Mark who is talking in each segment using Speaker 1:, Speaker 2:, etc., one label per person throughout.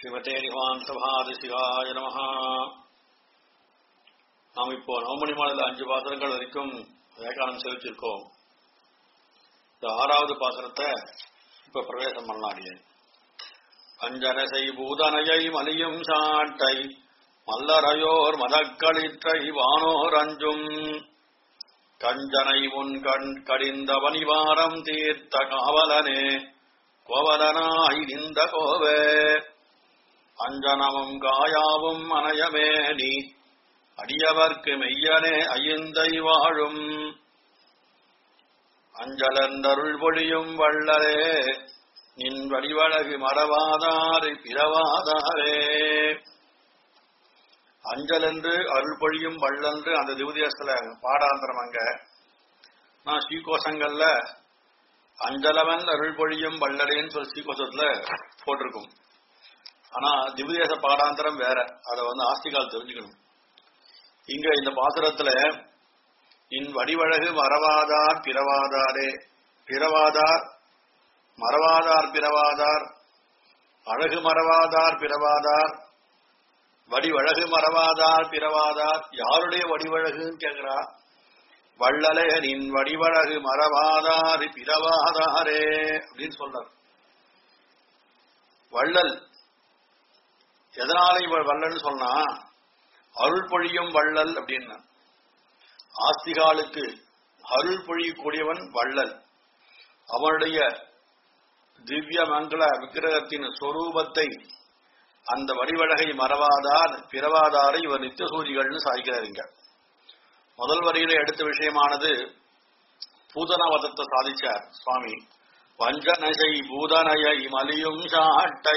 Speaker 1: ஸ்ரீமதே நிவாந்தபாதி சிவாய நமஹ நாம் இப்போ நவமணி மாலையில் அஞ்சு பாத்திரங்கள் வரைக்கும் விவேகானந்தம் செலுத்தியிருக்கோம் இந்த ஆறாவது பாத்திரத்தை இப்ப பிரவேசம் பண்ணாடியே அஞ்சனசை பூதனையை மலியும் சாட்டை மல்லரையோர் மதக்களிற்றை வானோர் அஞ்சும் கஞ்சனை முன் கண் கடிந்த பனிவாரம் தீர்த்த காவலனே கோவலனாய் நின்ற கோவே அஞ்சனமும் காயாவும் அனயமே நீ அடியவர்க்கு மெய்யனே ஐயந்தை வாழும் அஞ்சலந்தருள் பொழியும் வள்ளலே நின் வடிவழகு மறவாதாறு பிறவாதாரே அஞ்சல் என்று அருள் பொழியும் வள்ளன்று அந்த திவுதியஸ்ல பாடாந்திரம் அங்க நான் ஸ்ரீகோஷங்கள்ல அஞ்சலவன் அருள் பொழியும் வள்ளலேன்னு சொல்லி ஸ்ரீகோஷத்துல போட்டிருக்கும் ஆனா திவ்யதேச பாடாந்திரம் வேற அதை வந்து ஆஸ்திகால் தெரிஞ்சுக்கணும் இங்க இந்த பாசுரத்துல இன் வடிவழகு மறவாதார் பிறவாதாரே பிறவாதார் மறவாதார் பிறவாதார் அழகு மறவாதார் பிறவாதார் வடிவழகு மறவாதார் பிறவாதார் யாருடைய வடிவழகுன்னு கேக்குறா வள்ளலே நின் வடிவழகு மறவாதார் பிறவாதாரே அப்படின்னு சொல்றார் வள்ளல் எதனால இவள் வள்ளல்னு சொன்னா அருள் பொழியும் வள்ளல் அப்படின்னா ஆஸ்திகாலுக்கு அருள் பொழியக்கூடியவன் வள்ளல் அவனுடைய திவ்ய மங்கள விக்கிரகத்தின் சொரூபத்தை அந்த வடிவழகை மறவாதார் பிறவாதாரை இவர் நித்தியசூரிகள்னு சாதிக்கிறாருங்க முதல் வரியில எடுத்த விஷயமானது பூதனவதத்தை சாதிச்சார் சுவாமி வஞ்சனசை பூதனையை மலியும் சாட்டை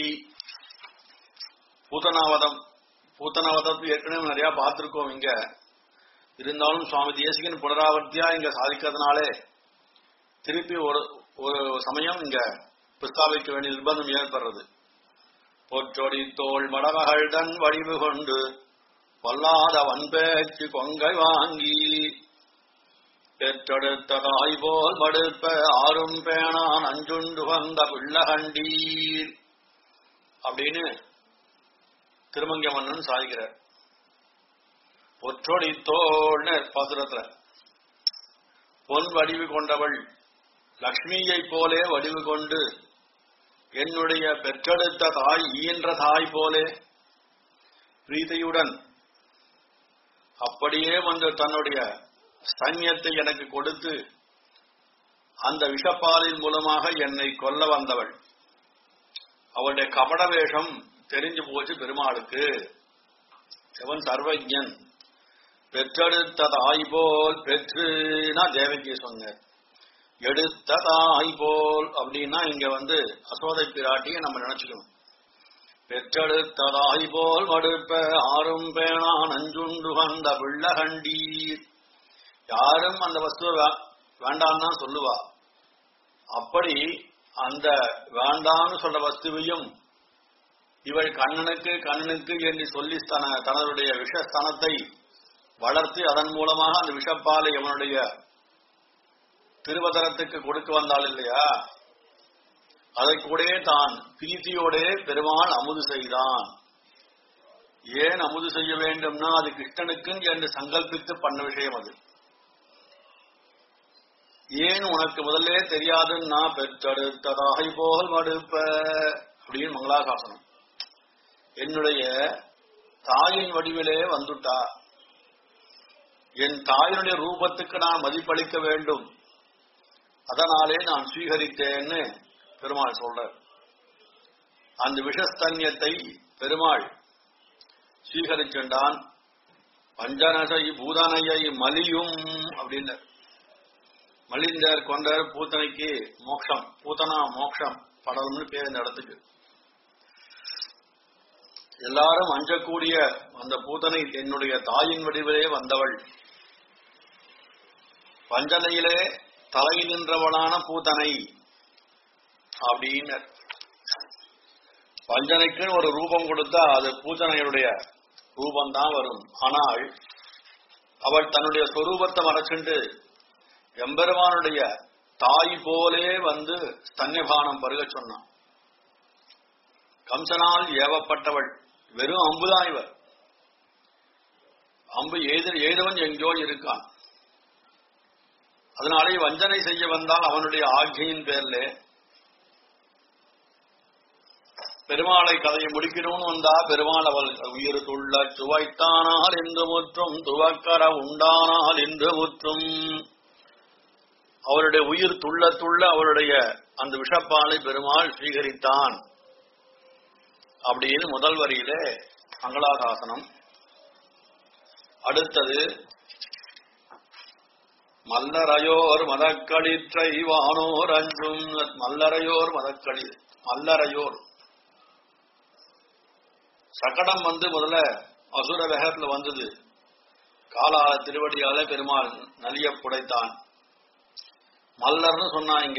Speaker 1: பூதனாவதம் பூத்தனாவதத்து ஏற்கனவே நிறைய பார்த்திருக்கோம் இங்க இருந்தாலும் சுவாமி தேசிகன் புனராவர்த்தியா இங்க சாதிக்கிறதுனாலே திருப்பி ஒரு ஒரு சமயம் இங்க பிரஸ்தாபிக்க வேண்டிய நிர்பந்தம் ஏற்படுறது பொற்றொடி தோல் மடமகள் தன் வடிவு கொண்டு வல்லாத வன்பேச்சு கொங்கை வாங்கி பெற்றெடுத்த தாய் போல் மடுப்ப ஆறும் பேணான் அஞ்சுண்டு வந்த பிள்ளகண்டீர் அப்படின்னு திருமங்க மன்னன் சாதிக்கிறார் பொற்றொடி தோல்னு பாசுரத்துல பொன் வடிவு கொண்டவள் லக்ஷ்மியை போலே வடிவு கொண்டு என்னுடைய பெற்றெடுத்த தாய் ஈன்ற தாய் போலே பிரீதியுடன் அப்படியே வந்து தன்னுடைய சன்யத்தை எனக்கு கொடுத்து அந்த விஷப்பாலின் மூலமாக என்னை கொல்ல வந்தவள் அவளுடைய கபட வேஷம் தெரிஞ்சு போச்சு பெருமாளுக்கு எவன் சர்வஜன் பெற்றெடுத்த தாய் போல் பெற்றுனா தேவகி சொன்னார் எடுத்த தாய் போல் அப்படின்னா இங்க வந்து அசோதை பிராட்டியை நம்ம நினைச்சுக்கணும் பெற்றெடுத்த தாய் போல் மடுப்ப ஆறும் பேணா நஞ்சுண்டு வந்த பிள்ளகண்டீர் யாரும் அந்த வஸ்துவை வேண்டாம் தான் சொல்லுவா அப்படி அந்த வேண்டாம்னு சொல்ற வஸ்துவையும் இவள் கண்ணனுக்கு கண்ணனுக்கு என்று சொல்லி தனதுடைய விஷஸ்தனத்தை வளர்த்து அதன் மூலமாக அந்த விஷப்பாலை அவனுடைய திருவதரத்துக்கு கொடுக்க வந்தாள் இல்லையா அதை கூட தான் பிரீத்தியோடே பெருமாள் அமுது செய்தான் ஏன் அமுது செய்ய வேண்டும்னா அது கிருஷ்ணனுக்கு என்று சங்கல்பித்து பண்ண விஷயம் அது ஏன் உனக்கு முதல்ல தெரியாதுன்னா பெற்றெடுத்ததாகை போல் மடுப்ப அப்படின்னு மங்களாசாசனம் என்னுடைய தாயின் வடிவிலே வந்துட்டா என் தாயினுடைய ரூபத்துக்கு நான் மதிப்பளிக்க வேண்டும் அதனாலே நான் சுவீகரித்தேன்னு பெருமாள் சொல்றார் அந்த விஷஸ்தன்யத்தை பெருமாள் சுவீகரிச்சுண்டான் பஞ்சனசை பூதனையை மலியும் அப்படின்னு மலிந்தர் கொண்டர் பூத்தனைக்கு மோக்ஷம் பூத்தனா மோக்ஷம் படலம்னு பேர் இந்த இடத்துக்கு எல்லாரும் அஞ்சக்கூடிய அந்த பூதனை என்னுடைய தாயின் வடிவிலே வந்தவள் பஞ்சனையிலே தலை நின்றவளான பூதனை அப்படின்னு பஞ்சனைக்குன்னு ஒரு ரூபம் கொடுத்தா அது பூதனையுடைய ரூபம்தான் வரும் ஆனால் அவள் தன்னுடைய சொரூபத்தை மறைச்சுண்டு எம்பெருமானுடைய தாய் போலே வந்து ஸ்தன்யபானம் பருக சொன்னான் கம்சனால் ஏவப்பட்டவள் வெறும் அம்புதான் இவர் அம்பு எய்த எய்தவன் எங்கோ இருக்கான் அதனாலே வஞ்சனை செய்ய வந்தால் அவனுடைய ஆக்ஞையின் பேர்ல பெருமாளை கதையை முடிக்கணும்னு வந்தா பெருமாள் அவள் உயிர் துள்ள சுவைத்தானால் என்று முற்றும் துவக்கர உண்டானால் என்று முற்றும் அவருடைய உயிர் துள்ள துள்ள அவருடைய அந்த விஷப்பாலை பெருமாள் ஸ்வீகரித்தான் அப்படின்னு முதல் வரியிலே மங்களாசாசனம் அடுத்தது மல்லரையோர் மதக்களிற்றை வானோர் அஞ்சும் மல்லரையோர் மதக்களி மல்லரையோர் சகடம் வந்து முதல்ல அசுர வேகத்துல வந்தது காலா திருவடியால பெருமாள் நலிய புடைத்தான் மல்லர்னு சொன்னா இங்க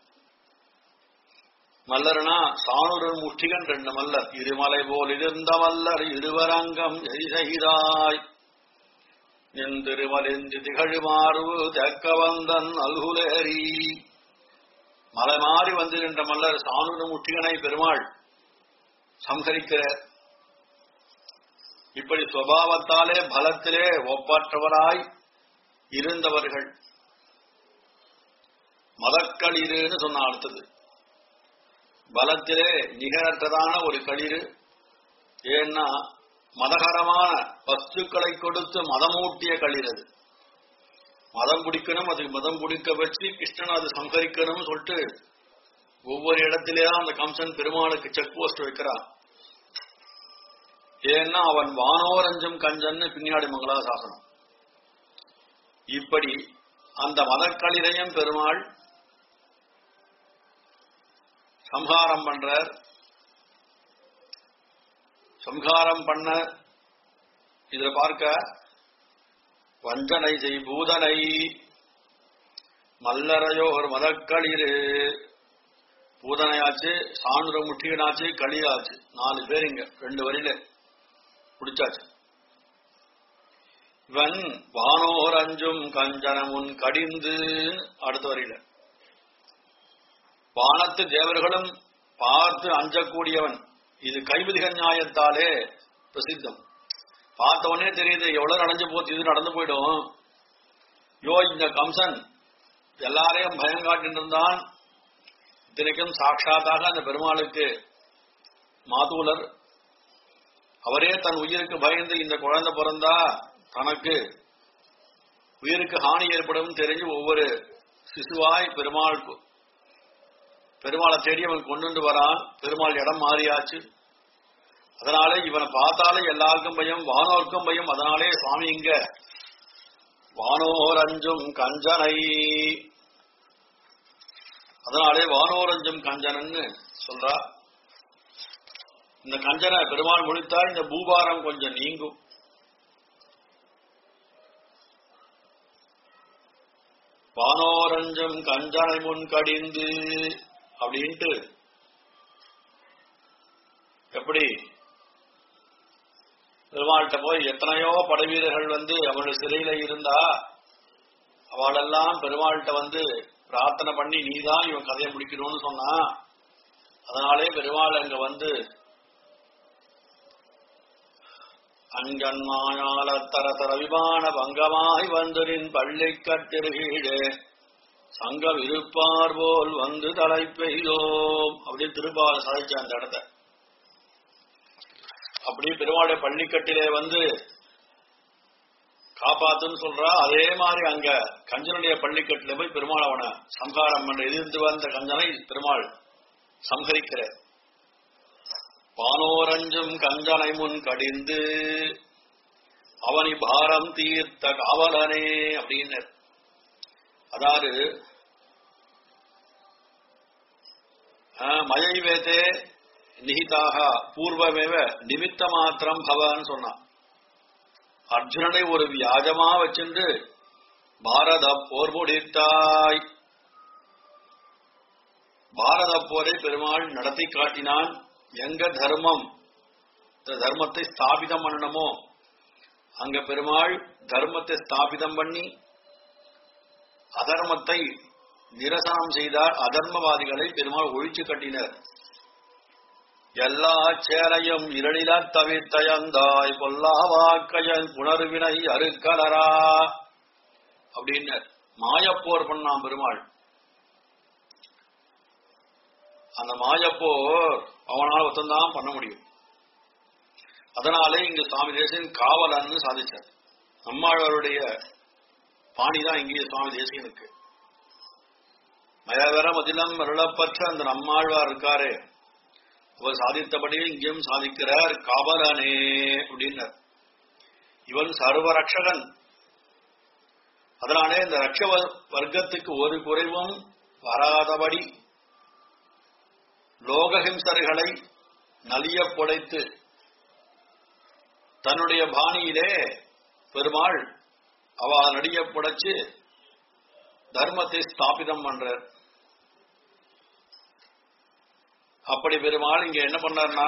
Speaker 1: மல்லர்னா சாணுரன் முஷ்டிகன் ரெண்டு மல்லர் இருமலை போல் இருந்த மல்லர் இருவரங்கம் எரிசெய்தாய் நின் திருமலிந்து திகழுமாறு தெக்க வந்தன் அல்குலேரி மலை மாறி வந்து நின்ற மல்லர் சாணுர முஷ்டிகனை பெருமாள் சம்ஹரிக்கிற இப்படி சுவாவத்தாலே பலத்திலே ஒப்பற்றவராய் இருந்தவர்கள் மதக்களிருன்னு சொன்ன அடுத்தது பலத்திலே நிகரற்றதான ஒரு களிறு ஏன்னா மதகரமான வஸ்துக்களை கொடுத்து மதமூட்டிய களிர் அது மதம் பிடிக்கணும் அது மதம் பிடிக்க வச்சு கிருஷ்ணன் அது சங்கரிக்கணும்னு சொல்லிட்டு ஒவ்வொரு இடத்திலேதான் அந்த கம்சன் பெருமாளுக்கு செக் போஸ்ட் வைக்கிறான் ஏன்னா அவன் வானோரஞ்சம் கஞ்சன்னு பின்னாடி மங்களாசாசனம் இப்படி அந்த மதக்களிரையும் பெருமாள் சம்ஹாரம் பண்றார் சம்ஹாரம் பண்ண இதுல பார்க்க வஞ்சனை செய் பூதனை மல்லரையோர் மதக்களிரு பூதனையாச்சு சாணுர முட்டிகனாச்சு களியாச்சு நாலு பேர் இங்க ரெண்டு வரியில பிடிச்சாச்சு இவன் வானோர் அஞ்சும் கஞ்சனமுன் கடிந்து அடுத்த வரியில வானத்து தேவர்களும் பார்த்து அஞ்சக்கூடியவன் இது கைவிதிக நியாயத்தாலே பிரசித்தம் பார்த்த உடனே தெரியுது எவ்வளவு நடந்து போச்சு இது நடந்து போயிடும் யோ இந்த கம்சன் எல்லாரையும் பயம் காட்டிட்டு இருந்தான் இத்தனைக்கும் சாட்சாத்தாக அந்த பெருமாளுக்கு மாதூலர் அவரே தன் உயிருக்கு பயந்து இந்த குழந்தை பிறந்தா தனக்கு உயிருக்கு ஹானி ஏற்படும் தெரிஞ்சு ஒவ்வொரு சிசுவாய் பெருமாள் பெருமாளை தேடி அவன் கொண்டு வரான் பெருமாள் இடம் மாறியாச்சு அதனாலே இவனை பார்த்தாலே எல்லாருக்கும் பயம் வானோர்க்கும் பயம் அதனாலே சுவாமி இங்க வானோர் அஞ்சும் கஞ்சனை அதனாலே வானோர் அஞ்சும் கஞ்சனன்னு சொல்றா இந்த கஞ்சனை பெருமாள் முடித்தா இந்த பூபாரம் கொஞ்சம் நீங்கும் வானோரஞ்சம் கஞ்சனை முன் கடிந்து அப்படின்ட்டு எப்படி பெருமாள்கிட்ட போய் எத்தனையோ படைவீரர்கள் வந்து அவளுடைய சிறையில இருந்தா அவளெல்லாம் பெருமாள்கிட்ட வந்து பிரார்த்தனை பண்ணி நீதான் இவன் கதையை முடிக்கணும்னு சொன்னா அதனாலே பெருமாள் அங்க வந்து அங்கன்மாயால தர தர விமான பங்கமாய் வந்தரின் பள்ளி கட்டிருகீழே சங்கம் இருப்பார் போல் வந்து தலை பெய்தோம் அப்படின்னு திருப்பாவை சாதிச்ச அந்த இடத்த அப்படி பெருமாளுடைய பள்ளிக்கட்டிலே வந்து காப்பாத்துன்னு சொல்றா அதே மாதிரி அங்க கஞ்சனுடைய பள்ளிக்கட்டில போய் பெருமாள் அவனை சம்ஹாரம் பண்ண எதிர்த்து வந்த கஞ்சனை பெருமாள் சம்ஹரிக்கிற பானோரஞ்சும் கஞ்சனை முன் கடிந்து அவனி பாரம் தீர்த்த காவலனே அப்படின்னு அதாவது மயை வேதே நிகிதாக பூர்வமேவ நிமித்த மாத்திரம் பவன்னு சொன்னான் அர்ஜுனனை ஒரு வியாஜமா வச்சிருந்து பாரத போர் முடித்தாய் பாரத போரை பெருமாள் நடத்தி காட்டினான் எங்க தர்மம் இந்த தர்மத்தை ஸ்தாபிதம் பண்ணணுமோ அங்க பெருமாள் தர்மத்தை ஸ்தாபிதம் பண்ணி அதர்மத்தை நிரசனம் செய்தார் அதர்மவாதிகளை பெருமாள் ஒழிச்சு கட்டினர் எல்லா சேரையும் இருளில தவித்தயந்தாய் பொல்லாவாக்கையன் புணர்வினை அருக்கலரா அப்படின்னு மாயப்போர் பண்ணான் பெருமாள் அந்த மாயப்போர் அவனால் ஒத்தந்தான் பண்ண முடியும் அதனாலே இங்கு சுவாமி தேசியன் காவலன்னு சாதிச்சார் நம்மாழ்வாருடைய பாணிதான் இங்கே சுவாமி தேசியனுக்கு மயவர மதிலம் அருளப்பற்ற அந்த நம்மாழ்வார் இருக்காரே அவர் சாதித்தபடியே இங்கேயும் சாதிக்கிறார் காவலனே அப்படின்னார் இவன் சர்வரக்ஷகன் அதனாலே இந்த ரட்ச வர்க்கத்துக்கு ஒரு குறைவும் வராதபடி லோகஹிம்சர்களை நலிய புடைத்து தன்னுடைய பாணியிலே பெருமாள் அவ நடிய புடைச்சு தர்மத்தை ஸ்தாபிதம் பண்றார் அப்படி பெருமாள் இங்க என்ன பண்ணார்னா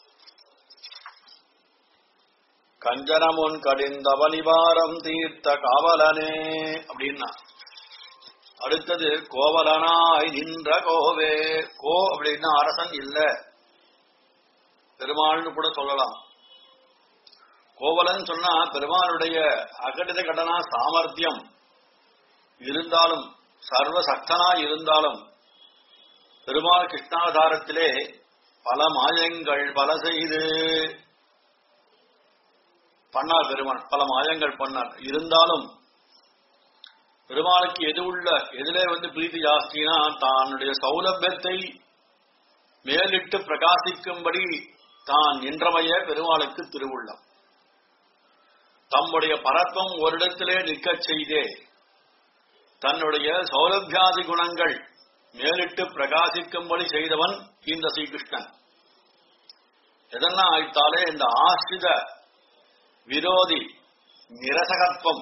Speaker 1: கஞ்சனமுன் கடிந்தவ நிவாரம் தீர்த்த காவலனே அப்படின்னா அடுத்தது கோவலனாய் நின்ற கோவே கோ அப்படின்னா அரசன் இல்ல பெருமாள்னு கூட சொல்லலாம் கோவலன் சொன்னா பெருமாளுடைய அகடித கடனா சாமர்த்தியம் இருந்தாலும் சர்வ சக்தனா இருந்தாலும் பெருமாள் கிருஷ்ணாவதாரத்திலே பல மாயங்கள் பல செய்து பண்ணார் பெருமாள் பல மாயங்கள் பண்ணார் இருந்தாலும் பெருமாளுக்கு எது உள்ள எதிலே வந்து பிரீதி ஜாஸ்தினா தன்னுடைய சௌலபியத்தை மேலிட்டு பிரகாசிக்கும்படி தான் நின்றமைய பெருமாளுக்கு திருவுள்ளம் தம்முடைய பரத்வம் ஓரிடத்திலே நிற்கச் செய்தே தன்னுடைய சௌலபியாதி குணங்கள் மேலிட்டு பிரகாசிக்கும்படி செய்தவன் இந்த ஸ்ரீகிருஷ்ணன் எதனா ஆயிட்டாலே இந்த ஆசிரித விரோதி நிரசகத்துவம்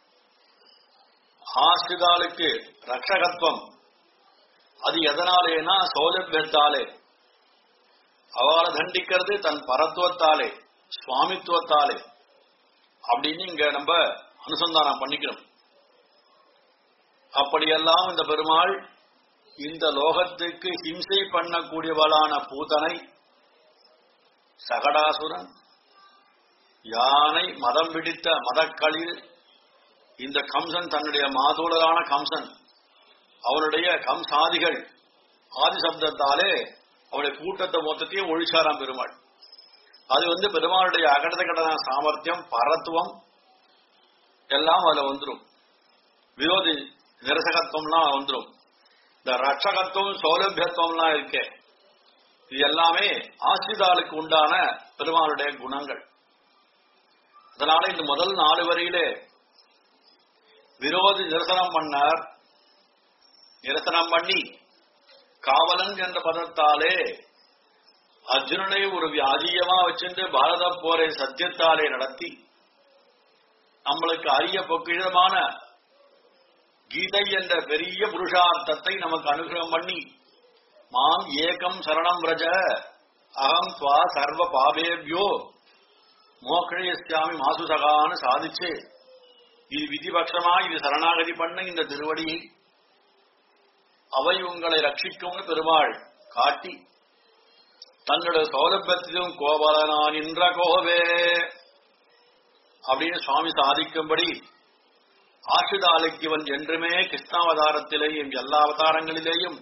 Speaker 1: ஆசிரிதாளுக்கு ரக்ஷகத்துவம் அது எதனாலேனா சௌலபியத்தாலே அவளை தண்டிக்கிறது தன் பரத்துவத்தாலே சுவாமித்துவத்தாலே அப்படின்னு இங்க நம்ம அனுசந்தானம் பண்ணிக்கணும் அப்படியெல்லாம் இந்த பெருமாள் இந்த லோகத்துக்கு ஹிம்சை பண்ணக்கூடியவளான பூதனை சகடாசுரன் யானை மதம் பிடித்த மதக்களில் இந்த கம்சன் தன்னுடைய மாதோடரான கம்சன் அவனுடைய கம்சாதிகள் ஆதி சப்தத்தாலே அவனுடைய கூட்டத்தை மொத்தத்தையும் ஒழிச்சாராம் பெருமாள் அது வந்து பெருமாளுடைய அகடத கடன சாமர்த்தியம் பரத்துவம் எல்லாம் அதுல வந்துடும் விரோதி நிரசகத்துவம்லாம் வந்துடும் இந்த ரட்சகத்துவம் சௌலபியத்துவம்லாம் இருக்கே இது எல்லாமே ஆசிரிதாளுக்கு உண்டான பெருமாளுடைய குணங்கள் அதனால இந்த முதல் நாலு வரியிலே விரோதி நிரசனம் பண்ணார் நிரசனம் பண்ணி காவலன் என்ற பதத்தாலே அர்ஜுனனை ஒரு வியாஜியமா வச்சிருந்து பாரத போரை சத்தியத்தாலே நடத்தி நம்மளுக்கு அரிய பொக்கிழமான கீதை என்ற பெரிய புருஷார்த்தத்தை நமக்கு அனுகிரகம் பண்ணி மாம் ஏகம் சரணம் ரஜ அகம் துவா சர்வ பாபேபியோ மோக்ஷயஸ்யாமி மாசுசகான்னு சாதிச்சு இது விதிபட்சமா இது சரணாகதி பண்ண இந்த திருவடியை அவை உங்களை ரட்சிக்கும்னு பெருமாள் காட்டி தன்னுடைய சௌலபியத்திலும் கோபாலனா நின்ற கோவே அப்படின்னு சுவாமி சாதிக்கும்படி ஆசிதாலிக்குவன் என்றுமே கிருஷ்ணாவதாரத்திலேயும் எல்லா அவதாரங்களிலேயும்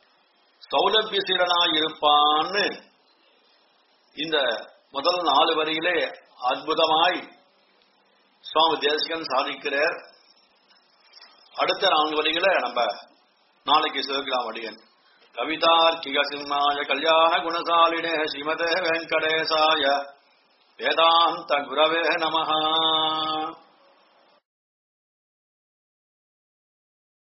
Speaker 1: சௌலபியசீரனாயிருப்பான்னு இந்த முதல் நாலு வரியிலே அற்புதமாய் சுவாமி தேசிகன் சாதிக்கிறார் அடுத்த நான்கு வரிகளை நம்ம நாளைக்கு சேர்க்கலாம் அடியன் கவிதார்க்கிக சிம்மாய கல்யாண குணசாலினே ஸ்ரீமதே வெங்கடேசாய வேதாந்த குரவே நமஹா